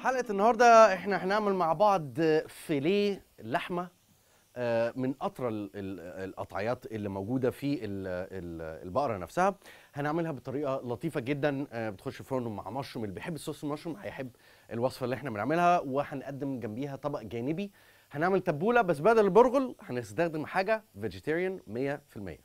حلقه النهارده احنا هنعمل مع بعض فيليه لحمه آه، من اطرى ال- ال- القطعيات اللي موجوده في ال- ال- البقره نفسها هنعملها بطريقه لطيفه جدا آه، بتخش الفرن مع مشروم اللي بيحب الصوص المشروم هيحب الوصفه اللي احنا بنعملها وهنقدم جنبيها طبق جانبي هنعمل تبوله بس بدل البرغل هنستخدم حاجه فيجيتيريان 100%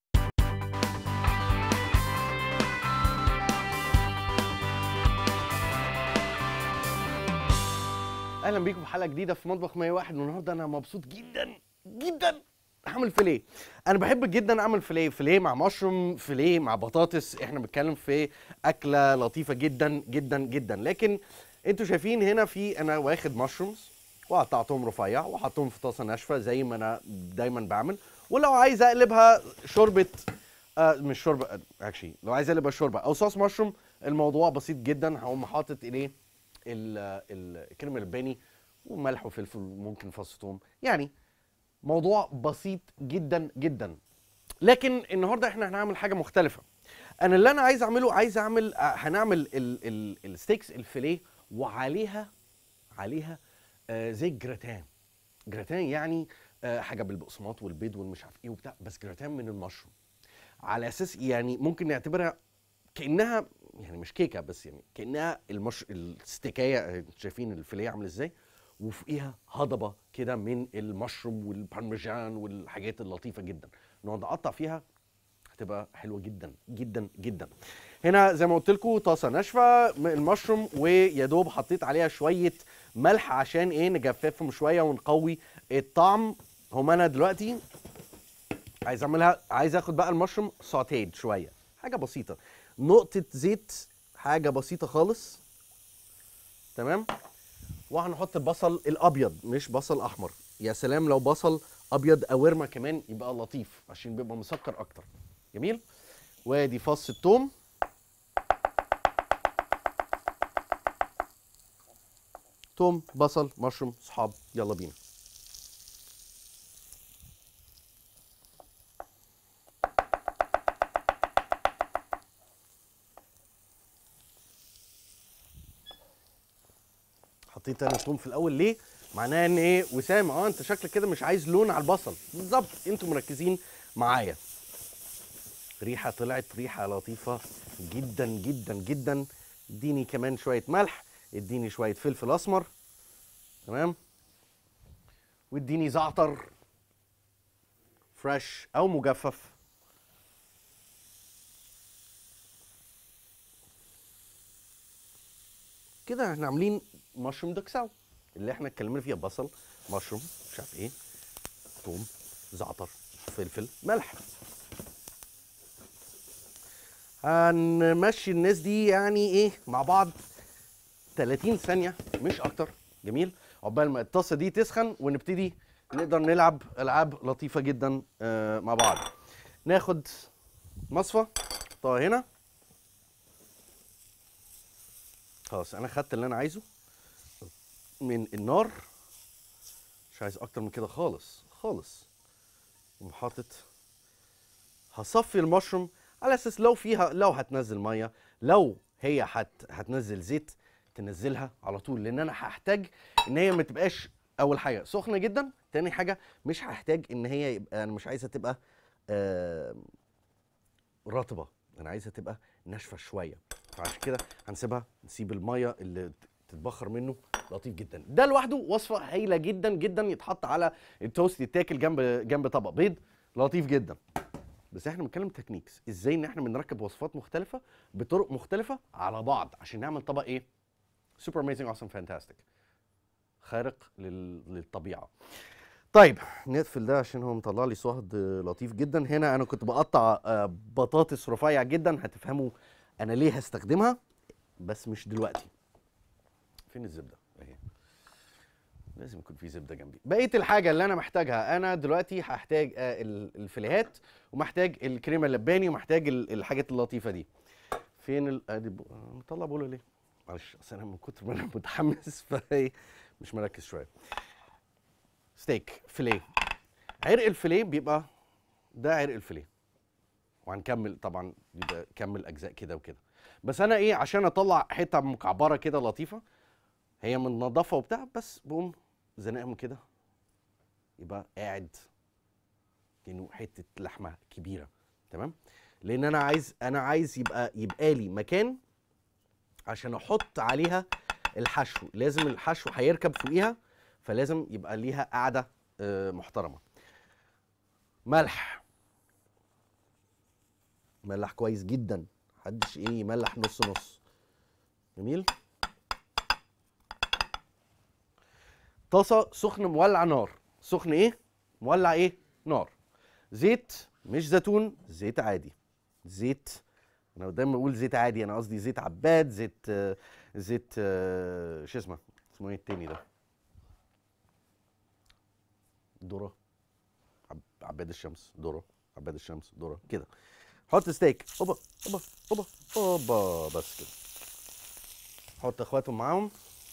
اهلا بيكم في حلقه جديده في مطبخ 101 والنهارده انا مبسوط جدا جدا هعمل فيليه انا بحب جدا اعمل فيليه فيليه مع مشروم فيليه مع بطاطس احنا بنتكلم في اكله لطيفه جدا جدا جدا لكن انتوا شايفين هنا في انا واخد مشرومز وقطعتهم رفيع وحطهم في طاسه ناشفه زي ما انا دايما بعمل ولو عايز اقلبها شوربه آه مش شوربه اكشلي لو عايز اقلبها شوربه او صوص مشروم الموضوع بسيط جدا هقوم حاطط اليه ال- ال- الكريم اللباني وملح وفلفل وممكن فص ثوم يعني موضوع بسيط جدا جدا لكن النهارده احنا هنعمل حاجه مختلفه انا اللي انا عايز اعمله عايز اعمل آه، هنعمل ال- ال- الستيكس الفيليه وعليها عليها آه، زي الجراتان جراتان يعني آه، حاجه بالبقسماط والبيض والمش عارف ايه وبتاع بس جراتان من المشروم على اساس يعني ممكن نعتبرها كانها يعني مش كيكه بس يعني كانها المش الستيكايه آه، شايفين الفيليه عامل ازاي وفوقيها هضبه كده من المشروم والبارميجان والحاجات اللطيفه جدا نقعد نقطع فيها هتبقى حلوه جدا جدا جدا هنا زي ما قلت لكم طاسه ناشفه م- المشروم ويا دوب حطيت عليها شويه ملح عشان ايه نجففهم شويه ونقوي الطعم هم انا دلوقتي عايز اعملها عايز اخد بقى المشروم سوتيد شويه حاجه بسيطه نقطه زيت حاجه بسيطه خالص تمام وهنحط البصل الابيض مش بصل احمر يا سلام لو بصل ابيض او ورمه كمان يبقى لطيف عشان بيبقى مسكر اكتر جميل وادي فص الثوم توم بصل مشروم صحاب يلا بينا حطيت انا الثوم في الاول ليه معناه ان ايه وسام اه انت شكلك كده مش عايز لون على البصل بالظبط انتوا مركزين معايا ريحه طلعت ريحه لطيفه جدا جدا جدا اديني كمان شويه ملح اديني شويه فلفل اسمر تمام واديني زعتر فريش او مجفف كده احنا عاملين مشروم دكساو اللي احنا اتكلمنا فيها بصل مشروم مش عارف ايه ثوم زعتر فلفل ملح هنمشي الناس دي يعني ايه مع بعض 30 ثانية مش أكتر جميل عقبال ما الطاسة دي تسخن ونبتدي نقدر نلعب ألعاب لطيفة جدا آه مع بعض ناخد مصفى نحطها هنا خلاص أنا خدت اللي أنا عايزه من النار مش عايز أكتر من كده خالص خالص وحاطط هصفي المشروم على اساس لو فيها لو هتنزل ميه لو هي هت هتنزل زيت تنزلها على طول لان انا هحتاج ان هي ما تبقاش اول حاجه سخنه جدا تاني حاجه مش هحتاج ان هي يبقى انا مش عايزها تبقى آه رطبه انا عايزها تبقى ناشفه شويه فعشان كده هنسيبها نسيب الميه اللي ت- تتبخر منه لطيف جدا ده لوحده وصفه هايله جدا جدا يتحط على التوست يتاكل جنب جنب طبق بيض لطيف جدا بس احنا بنتكلم تكنيكس ازاي ان احنا بنركب وصفات مختلفه بطرق مختلفه على بعض عشان نعمل طبق ايه سوبر اميزنج اوسم فانتاستيك خارق لل... للطبيعه طيب نقفل ده عشان هو مطلع لي صهد لطيف جدا هنا انا كنت بقطع آه، بطاطس رفيع جدا هتفهموا انا ليه هستخدمها بس مش دلوقتي فين الزبده اهي لازم يكون في زبده جنبي بقيه الحاجه اللي انا محتاجها انا دلوقتي هحتاج آه، ال- الفيليهات ومحتاج الكريمه اللباني ومحتاج ال- الحاجات اللطيفه دي فين ال... ادي ب... أنا مطلع بوله ليه معلش اصل انا من كتر ما انا متحمس فايه مش مركز شويه ستيك فيليه عرق الفيليه بيبقى ده عرق الفيليه وهنكمل طبعا يبقى كمل اجزاء كده وكده بس انا ايه عشان اطلع حته مكعبره كده لطيفه هي من نظافه وبتاع بس بقوم زنقهم كده يبقى قاعد كأنه حته لحمه كبيره تمام لان انا عايز انا عايز يبقى يبقى لي مكان عشان احط عليها الحشو لازم الحشو هيركب فوقيها فلازم يبقى ليها قاعده آه، محترمه ملح ملح كويس جدا محدش ايه يملح نص نص جميل طاسه سخن مولع نار سخن ايه مولع ايه نار زيت مش زيتون زيت عادي زيت انا دايما بقول زيت عادي انا قصدي زيت عباد زيت آه، زيت آه، شو اسمه اسمه ايه التاني ده ذره عب... عباد الشمس ذره عباد الشمس ذره كده حط ستيك اوبا اوبا اوبا اوبا بس كده حط اخواتهم معاهم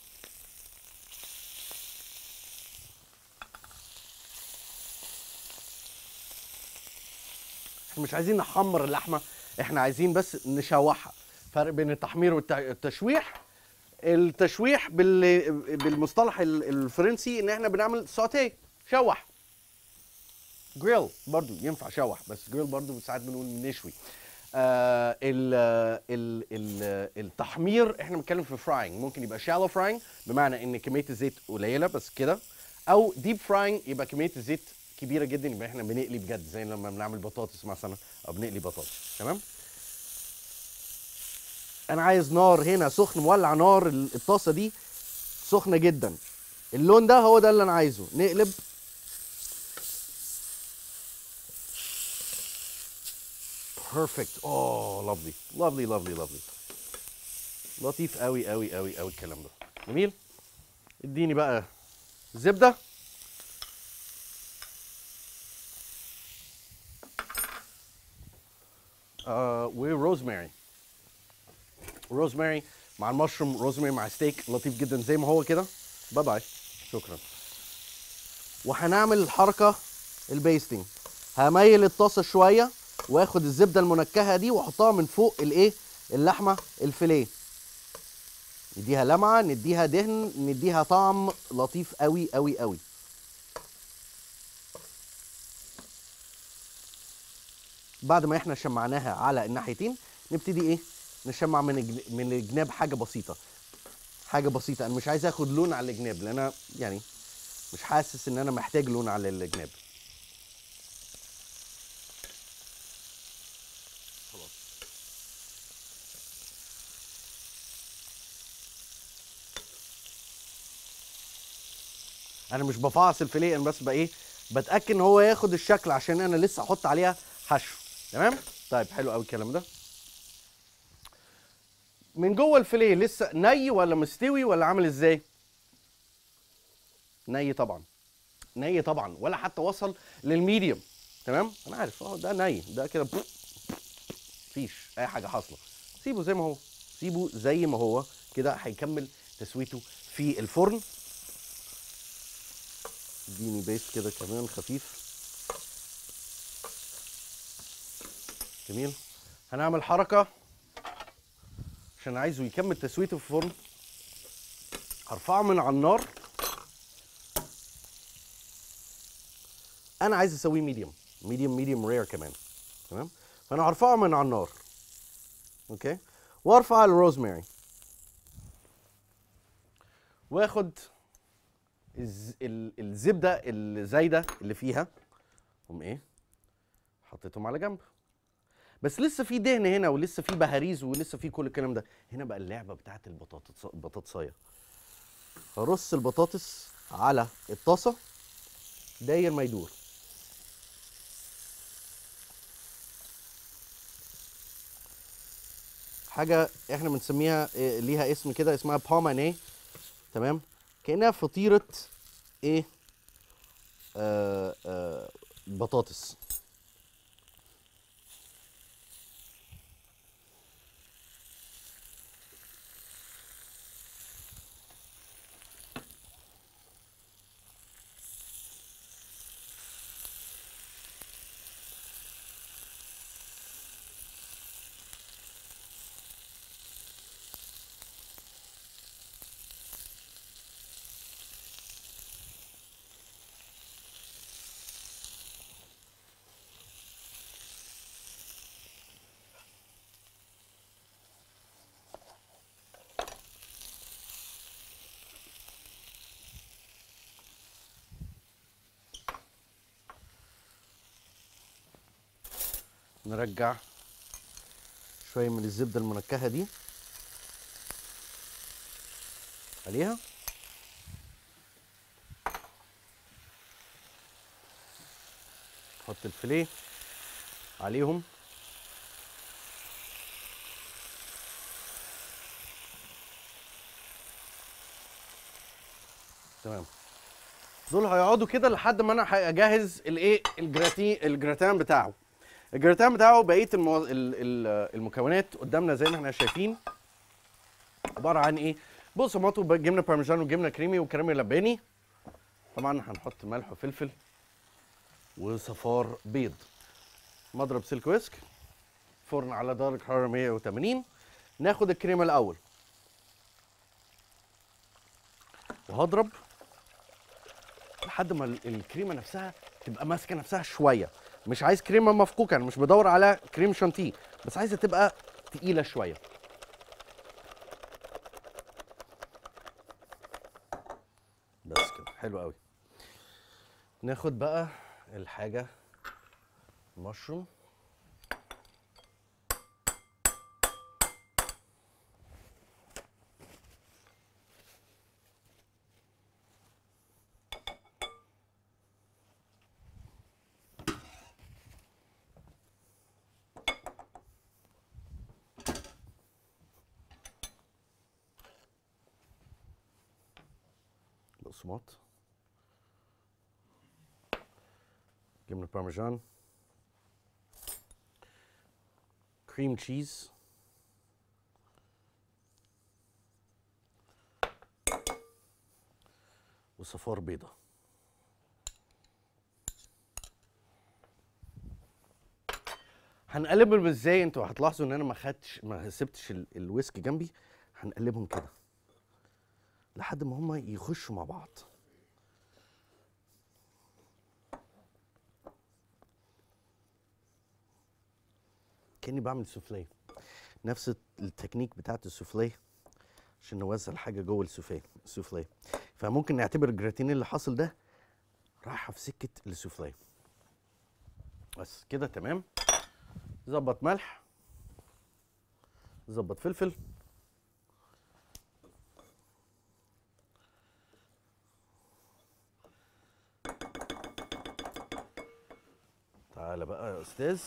احنا مش عايزين نحمر اللحمه احنا عايزين بس نشوحها فرق بين التحمير والتشويح التشويح بال... بالمصطلح ال- الفرنسي ان احنا بنعمل سوتيه شوح جريل برضو ينفع شوح بس جريل برضو ساعات بنقول نشوي آه ال ال ال التحمير احنا بنتكلم في فراينج ممكن يبقى شالو فراينج بمعنى ان كميه الزيت قليله بس كده او ديب فراينج يبقى كميه الزيت كبيره جدا يبقى احنا بنقلي بجد زي لما بنعمل بطاطس مثلا او بنقلي بطاطس تمام انا عايز نار هنا سخن مولع نار ال- الطاسه دي سخنه جدا اللون ده هو ده اللي انا عايزه نقلب بيرفكت اوه لافلي لافلي لافلي لافلي لطيف قوي قوي قوي قوي الكلام ده جميل اديني بقى زبده آه وروزماري روزماري مع المشروم روزماري مع ستيك لطيف جدا زي ما هو كده باي باي شكرا وهنعمل الحركه البيستنج هميل الطاسه شويه واخد الزبده المنكهه دي واحطها من فوق الايه اللحمه الفيليه نديها لمعه نديها دهن نديها طعم لطيف قوي قوي قوي بعد ما احنا شمعناها على الناحيتين نبتدي ايه نشمع من الج- من الجناب حاجه بسيطه حاجه بسيطه انا مش عايز اخد لون على الجناب لان انا يعني مش حاسس ان انا محتاج لون على الجناب خلاص انا مش بفعص الفيليه انا بس بقى ايه بتاكد ان هو ياخد الشكل عشان انا لسه احط عليها حشو تمام طيب حلو قوي الكلام ده من جوه الفيليه لسه ني ولا مستوي ولا عامل ازاي ني طبعا ني طبعا ولا حتى وصل للميديوم تمام انا عارف اه ده ني ده كده مفيش اي حاجه حاصله سيبه زي ما هو سيبه زي ما هو كده هيكمل تسويته في الفرن اديني بيست كده كمان خفيف جميل هنعمل حركه عشان عايزه يكمل تسويته في الفرن هرفعه من على النار انا عايز اسويه ميديوم ميديوم ميديوم رير كمان تمام فانا هرفعه من على النار اوكي وارفع الروزماري واخد الز... ال... الزبده الزايده اللي فيها هم ايه حطيتهم على جنب بس لسه في دهن هنا ولسه في بهاريز ولسه في كل الكلام ده هنا بقى اللعبه بتاعت البطاطس البطاطسايه هرص البطاطس على الطاسه داير ما يدور حاجه احنا بنسميها إيه، ليها اسم كده اسمها بومانيه تمام كانها فطيره ايه آه آه بطاطس نرجع شويه من الزبده المنكهه دي عليها نحط الفيليه عليهم تمام دول هيقعدوا كده لحد ما انا هجهز الايه الجراتين الجراتان بتاعه الجراتان بتاعه بقيه المو... ال... ال... المكونات قدامنا زي ما احنا شايفين عباره عن ايه بقسماط وجبنه بارميجان وجبنه كريمي وكريمي لباني طبعا هنحط ملح وفلفل وصفار بيض مضرب سلك ويسك فرن على درجه حراره 180 ناخد الكريمه الاول وهضرب لحد ما ال- الكريمه نفسها تبقى ماسكه نفسها شويه مش عايز كريمه مفكوكه انا مش بدور على كريم شانتيه بس عايزه تبقى تقيله شويه بس كده حلو قوي ناخد بقى الحاجه مشروم بقسماط جبنه بارميجان كريم تشيز وصفار بيضة هنقلبهم ازاي انتوا هتلاحظوا ان انا ما خدتش ما سبتش ال- الويسك جنبي هنقلبهم كده لحد ما هما يخشوا مع بعض كاني بعمل سوفليه نفس التكنيك بتاعت السوفليه عشان نوزع الحاجه جوه السوفليه السوفليه فممكن نعتبر الجراتين اللي حاصل ده رايحه في سكه السوفليه بس كده تمام ظبط ملح ظبط فلفل تعالى بقى يا استاذ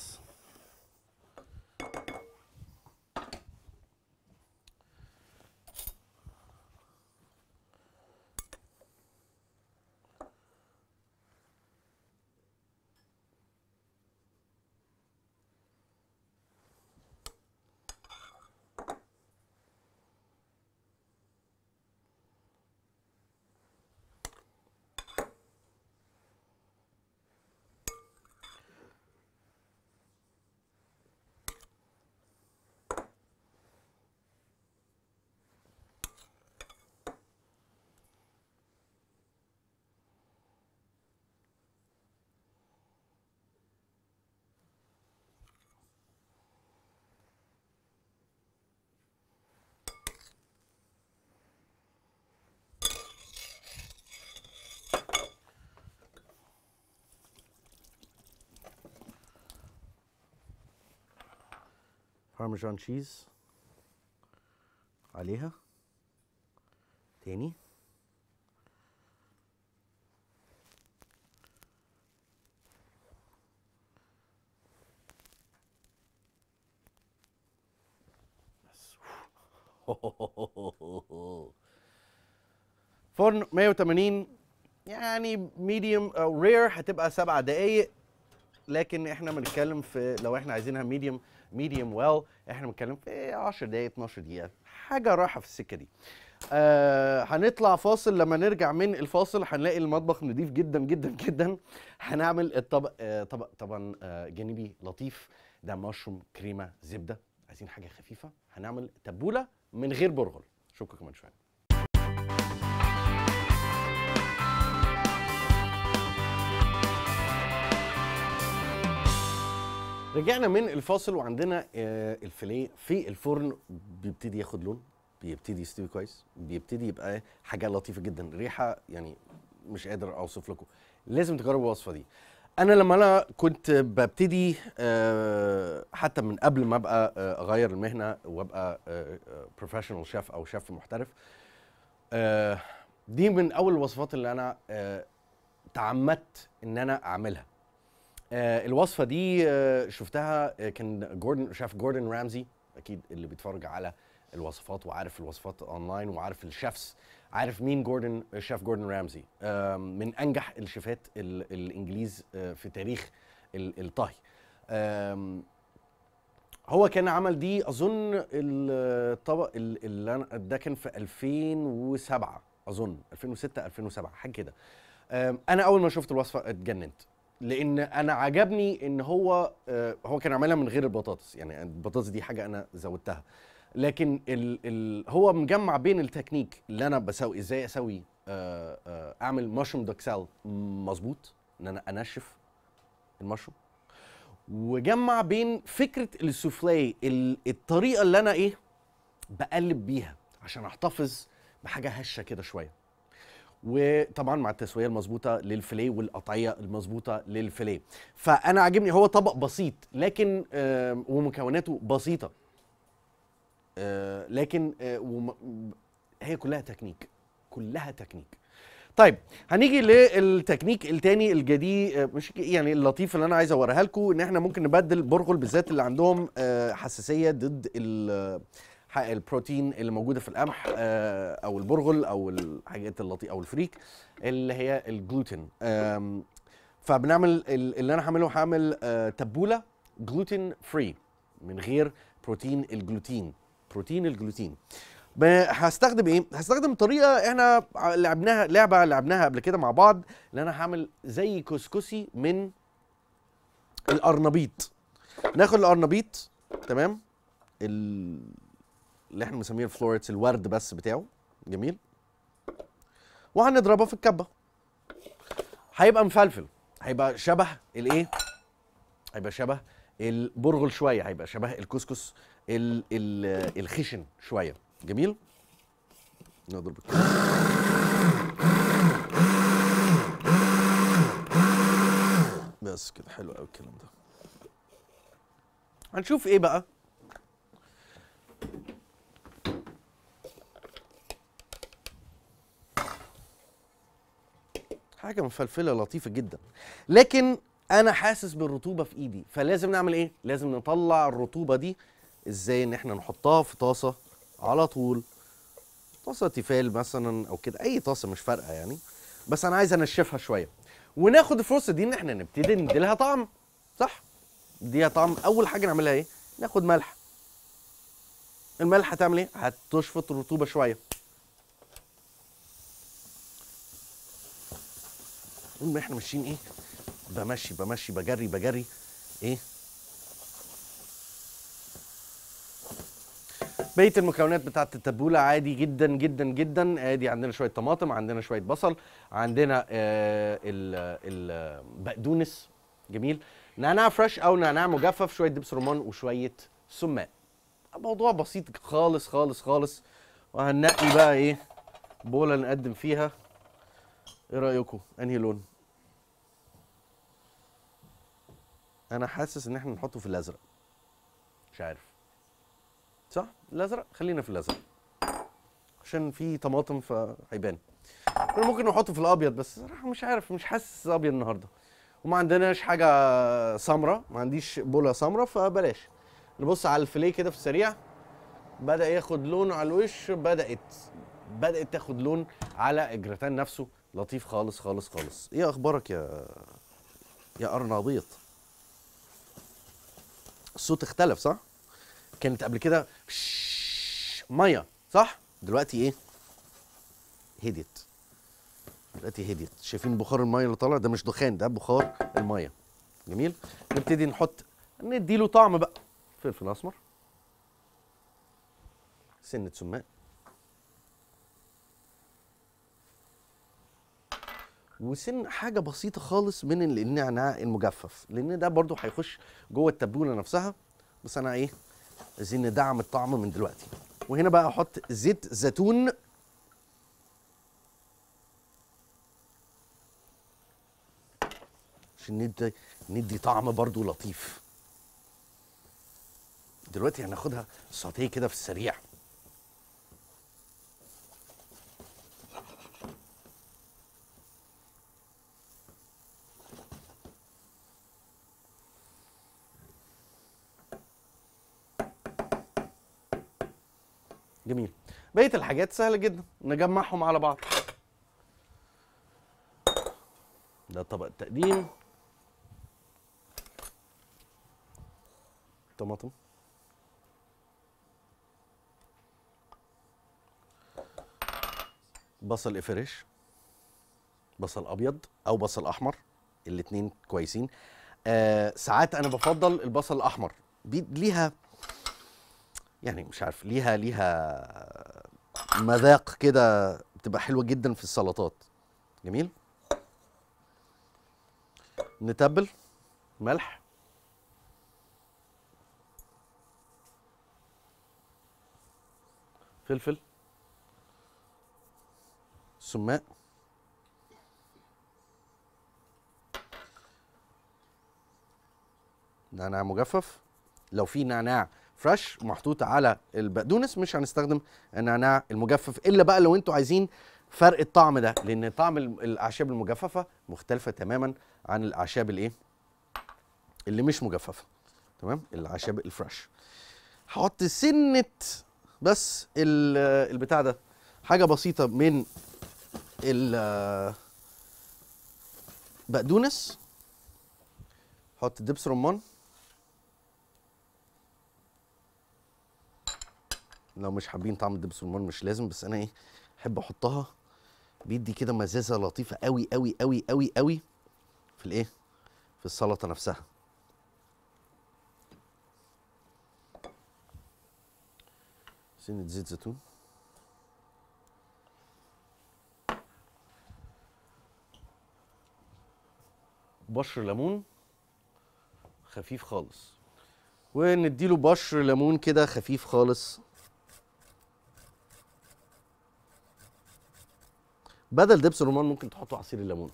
بارميجان تشيز عليها تاني بس فرن 180 يعني ميديوم او رير هتبقى سبع دقايق لكن احنا بنتكلم في لو احنا عايزينها ميديوم ميديوم ويل احنا بنتكلم في 10 دقايق 12 دقيقه حاجه رايحه في السكه دي آه هنطلع فاصل لما نرجع من الفاصل هنلاقي المطبخ نضيف جدا جدا جدا هنعمل الطبق آه طبق طبعا آه جانبي لطيف ده مشروم كريمه زبده عايزين حاجه خفيفه هنعمل تبوله من غير برغل اشوفكم كمان شويه رجعنا من الفاصل وعندنا آه، الفيليه في الفرن بيبتدي ياخد لون بيبتدي يستوي كويس بيبتدي يبقى حاجه لطيفه جدا ريحه يعني مش قادر اوصف لكم لازم تجربوا الوصفه دي انا لما انا كنت ببتدي آه، حتى من قبل ما ابقى آه، اغير المهنه وابقى بروفيشنال شيف او شيف محترف آه، دي من اول الوصفات اللي انا آه، تعمدت ان انا اعملها آه، الوصفه دي آه، شفتها آه، كان جوردن شيف جوردن رامزي اكيد اللي بيتفرج على الوصفات وعارف الوصفات اونلاين وعارف الشيفs عارف مين جوردن شيف جوردن رامزي آم، من انجح الشيفات ال- الانجليز آه، في تاريخ ال- الطهي آم، هو كان عمل دي اظن الطبق ال- اللي انا ده كان في 2007 اظن 2006 2007 حاجه كده آم، انا اول ما شفت الوصفه اتجننت لان انا عجبني ان هو آه، هو كان عاملها من غير البطاطس يعني البطاطس دي حاجه انا زودتها لكن ال ال هو مجمع بين التكنيك اللي انا بسوي ازاي اسوي آه، آه، اعمل مشروم دوكسال مظبوط ان انا انشف المشروم وجمع بين فكره السوفلي ال- الطريقه اللي انا ايه بقلب بيها عشان احتفظ بحاجه هشه كده شويه وطبعا مع التسويه المظبوطه للفيليه والقطعيه المظبوطه للفيليه فانا عاجبني هو طبق بسيط لكن آه ومكوناته بسيطه آه لكن آه وم... هي كلها تكنيك كلها تكنيك طيب هنيجي للتكنيك التاني الجديد آه، مش يعني اللطيف اللي انا عايز اوريها لكم ان احنا ممكن نبدل برغل بالذات اللي عندهم آه، حساسيه ضد ال- ح- البروتين اللي موجوده في القمح آه، او البرغل او الحاجات اللطيفه او الفريك اللي هي الجلوتين آم، فبنعمل ال- اللي انا هعمله هعمل آه، تبوله جلوتين فري من غير بروتين الجلوتين بروتين الجلوتين ب- هستخدم ايه؟ هستخدم طريقه احنا ع- لعبناها لعبه لعبناها قبل كده مع بعض اللي انا هعمل زي كسكسي من القرنبيط ناخد القرنبيط تمام ال... اللي احنا بنسميه الفلوريتس الورد بس بتاعه جميل وهنضربه في الكبه هيبقى مفلفل هيبقى شبه الايه هيبقى شبه البرغل شويه هيبقى شبه الكسكس ال ال الخشن شويه جميل نضرب الكبة. بس كده حلو قوي الكلام ده هنشوف ايه بقى حاجه مفلفله لطيفه جدا لكن انا حاسس بالرطوبه في ايدي فلازم نعمل ايه لازم نطلع الرطوبه دي ازاي ان احنا نحطها في طاسه على طول طاسه تيفال مثلا او كده اي طاسه مش فارقه يعني بس انا عايز انشفها شويه وناخد الفرصه دي ان احنا نبتدي نديلها طعم صح نديها طعم اول حاجه نعملها ايه ناخد ملح الملح هتعمل ايه هتشفط الرطوبه شويه طول ما احنا ماشيين ايه بمشي بمشي بجري بجري ايه بقيه المكونات بتاعت التبوله عادي جدا جدا جدا ادي عندنا شويه طماطم عندنا شويه بصل عندنا آه ال- البقدونس جميل نعناع فريش او نعناع مجفف شويه دبس رمان وشويه سمان موضوع بسيط خالص خالص خالص وهننقي بقى ايه بوله نقدم فيها ايه رايكم انهي لون انا حاسس ان احنا نحطه في الازرق مش عارف صح الازرق خلينا في الازرق عشان في طماطم فهيبان كنا ممكن نحطه في الابيض بس صراحه مش عارف مش حاسس ابيض النهارده وما عندناش حاجه سمراء ما عنديش بوله سمراء فبلاش نبص على الفيليه كده في السريع بدا ياخد لون على الوش بدات بدات تاخد لون على الجراتان نفسه لطيف خالص خالص خالص ايه اخبارك يا يا قرنبيط الصوت اختلف صح كانت قبل كده شش- ميه صح دلوقتي ايه هديت دلوقتي هديت شايفين بخار الميه اللي طالع ده مش دخان ده بخار الميه جميل نبتدي نحط نديله طعم بقى فلفل اسمر سنه سمان وسن حاجه بسيطه خالص من ال- النعناع المجفف لان ده برضو هيخش جوه التبوله نفسها بس انا ايه عايزين ندعم الطعم من دلوقتي وهنا بقى احط زيت زيتون عشان ندي ندي طعم برضو لطيف دلوقتي هناخدها ساتيه كده في السريع جميل بقيه الحاجات سهله جدا نجمعهم على بعض ده طبق التقديم طماطم بصل افريش بصل ابيض او بصل احمر الاتنين كويسين آه ساعات انا بفضل البصل الاحمر بي- ليها يعني مش عارف ليها ليها مذاق كده بتبقى حلوه جدا في السلطات جميل نتبل ملح فلفل سماق نعناع مجفف لو في نعناع فريش محطوط على البقدونس مش هنستخدم النعناع المجفف الا بقى لو انتوا عايزين فرق الطعم ده لان طعم ال- الاعشاب المجففه مختلفه تماما عن الاعشاب الايه اللي مش مجففه تمام الاعشاب الفريش هحط سنه بس ال- البتاع ده حاجه بسيطه من ال بقدونس حط دبس رمان لو مش حابين طعم الدبس رمان مش لازم بس انا ايه احب احطها بيدي كده مزازه لطيفه قوي قوي قوي قوي قوي في الايه في السلطه نفسها سنه زيت زيتون بشر ليمون خفيف خالص ونديله بشر ليمون كده خفيف خالص بدل دبس الرمان ممكن تحطوا عصير الليمون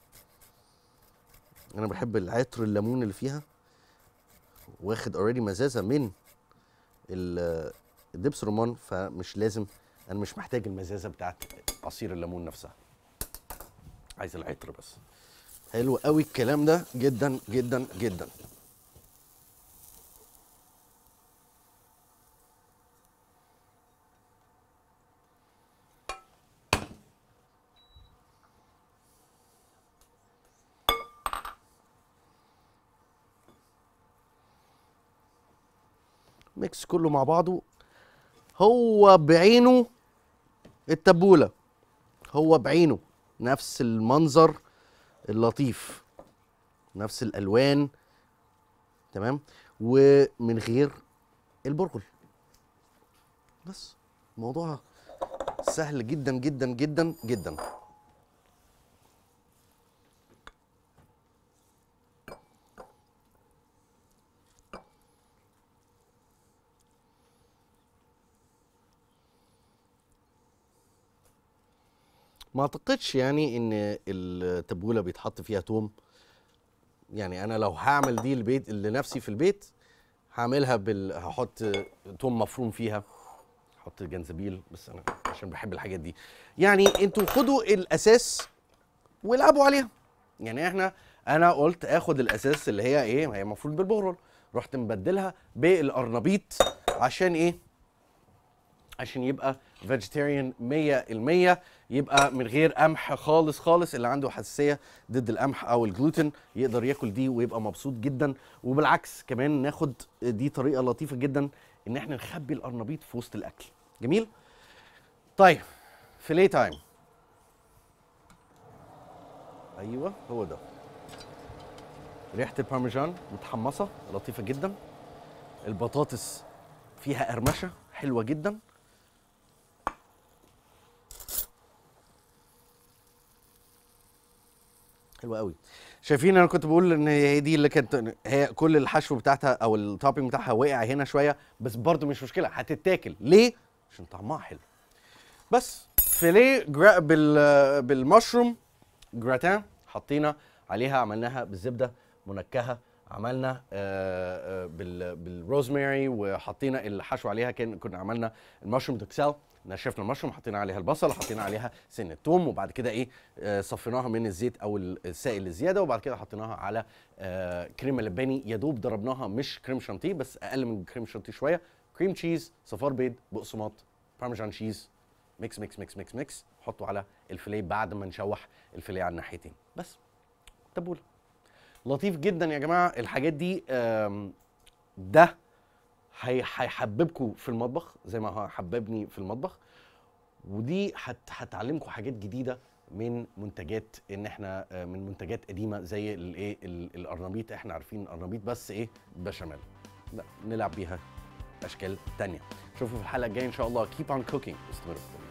انا بحب العطر الليمون اللي فيها واخد اوريدي مزازه من ال- الدبس الرمان فمش لازم انا مش محتاج المزازه بتاعت عصير الليمون نفسها عايز العطر بس حلو قوي الكلام ده جدا جدا جدا ميكس كله مع بعضه هو بعينه التبولة هو بعينه نفس المنظر اللطيف نفس الالوان تمام ومن غير البرغل بس موضوع سهل جدا جدا جدا جدا ما اعتقدش يعني ان التبوله بيتحط فيها توم يعني انا لو هعمل دي البيت لنفسي في البيت هعملها بال هحط توم مفروم فيها احط جنزبيل بس انا عشان بحب الحاجات دي يعني انتوا خدوا الاساس والعبوا عليها يعني احنا انا قلت اخد الاساس اللي هي ايه هي المفروض بالبغرل رحت مبدلها بالقرنبيط عشان ايه عشان يبقى فيجيتيريان 100% يبقى من غير قمح خالص خالص اللي عنده حساسيه ضد القمح او الجلوتين يقدر ياكل دي ويبقى مبسوط جدا وبالعكس كمان ناخد دي طريقه لطيفه جدا ان احنا نخبي القرنبيط في وسط الاكل جميل طيب فيليه تايم ايوه هو ده ريحه البارميجان متحمصه لطيفه جدا البطاطس فيها قرمشه حلوه جدا حلوه قوي شايفين انا كنت بقول ان هي دي اللي كانت هي كل الحشو بتاعتها او التوبينج بتاعها وقع هنا شويه بس برضو مش مشكله هتتاكل ليه عشان طعمها حلو بس فيليه جرا بال بالمشروم جراتان حطينا عليها عملناها بالزبده منكهه عملنا آه، آه، بال- بالروزماري وحطينا الحشو عليها كان كنا عملنا المشروم دوكسال نشفنا المشروم حطينا عليها البصل حطينا عليها سنه توم وبعد كده ايه آه، صفيناها من الزيت او السائل الزياده وبعد كده حطيناها على آه، كريمه لباني يا دوب ضربناها مش كريم شانتيه بس اقل من كريم شانتيه شويه كريم تشيز صفار بيض بقسماط بارميجان تشيز ميكس ميكس ميكس ميكس ميكس حطه على الفيليه بعد ما نشوح الفيليه على الناحيتين بس تبوله لطيف جدا يا جماعه الحاجات دي آم، ده هي- هيحببكم في المطبخ زي ما هو حببني في المطبخ ودي هت- هتعلمكم حاجات جديده من منتجات ان احنا آه، من منتجات قديمه زي الايه ال- القرنبيط احنا عارفين القرنبيط بس ايه بشاميل لا نلعب بيها اشكال تانية شوفوا في الحلقه الجايه ان شاء الله keep on cooking استمروا